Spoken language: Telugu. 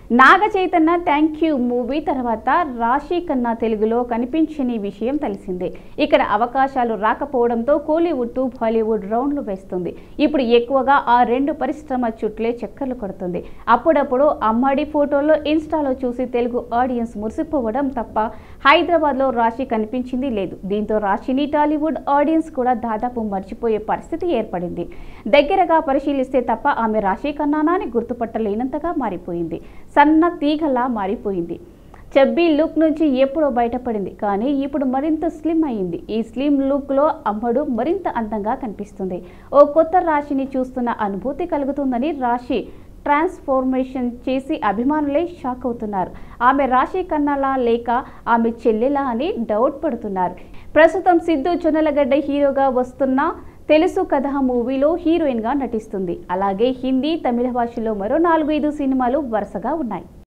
Naga Chaitanya thank you movie తర్వాత రాశి కన్నా తెలుగులో కనిపించని విషయం తెలిసిందే ఇక్కడ అవకాశాలు రాకపోవడంతో కోలీవుడ్ టు బాలీవుడ్ రౌండ్లు వేస్తుంది ఇప్పుడు ఎక్కువగా ఆ రెండు పరిశ్రమ చుట్లే చక్కర్లు కొడుతుంది అప్పుడప్పుడు అమ్మడి ఫోటోల్లో ఇన్స్టాలో చూసి తెలుగు ఆడియన్స్ మురిసిపోవడం తప్ప హైదరాబాద్లో రాశి కనిపించింది లేదు దీంతో రాశిని టాలీవుడ్ ఆడియన్స్ కూడా దాదాపు మర్చిపోయే పరిస్థితి ఏర్పడింది దగ్గరగా పరిశీలిస్తే తప్ప ఆమె రాశి కన్నానా అని గుర్తుపట్టలేనంతగా మారిపోయింది సన్న తీగలా మారిపోయింది చెబ్బీ లుక్ నుంచి ఎప్పుడో బయటపడింది కానీ ఇప్పుడు మరింత స్లిమ్ అయింది ఈ స్లిమ్ లుక్లో అమ్మడు మరింత అందంగా కనిపిస్తుంది ఓ కొత్త రాశిని చూస్తున్న అనుభూతి కలుగుతుందని రాశి ట్రాన్స్ఫార్మేషన్ చేసి అభిమానులే షాక్ అవుతున్నారు ఆమె రాశి కన్నాలా లేక ఆమె చెల్లెలా అని డౌట్ పడుతున్నారు ప్రస్తుతం సిద్ధు జొన్నలగడ్డ హీరోగా వస్తున్న తెలుసు కథ మూవీలో హీరోయిన్గా నటిస్తుంది అలాగే హిందీ తమిళ భాషలో మరో నాలుగు ఐదు సినిమాలు వరుసగా ఉన్నాయి